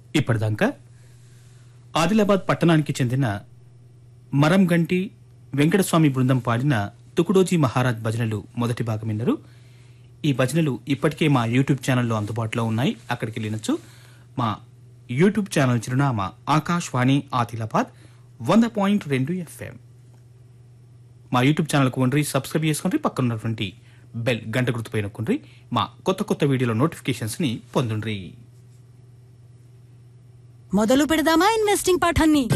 ఇప్పటిదాకా ఆదిలాబాద్ పట్టణానికి చెందిన మరంగంటి వెంకటస్వామి బృందం పాడిన తుకుడోజీ మహారాజ్ భజనలు మొదటి భాగం విన్నారు ఈ భజనలు ఇప్పటికే మా యూట్యూబ్ ఛానల్లో అందుబాటులో ఉన్నాయి అక్కడికి వెళ్ళినచ్చు మా యూట్యూబ్ ఛానల్ చిరునామా ఆకాశవాణి ఆదిలాబాద్ వంద పాయింట్ రెండు ఎఫ్ఎం మా యూట్యూబ్ ఛానల్కు ఉండ్రి సబ్స్క్రైబ్ చేసుకుండ్రి పక్కన ఉన్నటువంటి బెల్ గంట గుర్తుపై నొక్కుండ్రి మా కొత్త కొత్త వీడియోల నోటిఫికేషన్స్ ని పొందుండ్రి మొదలు పెడదామా ఇన్వెస్టింగ్ పాఠాన్ని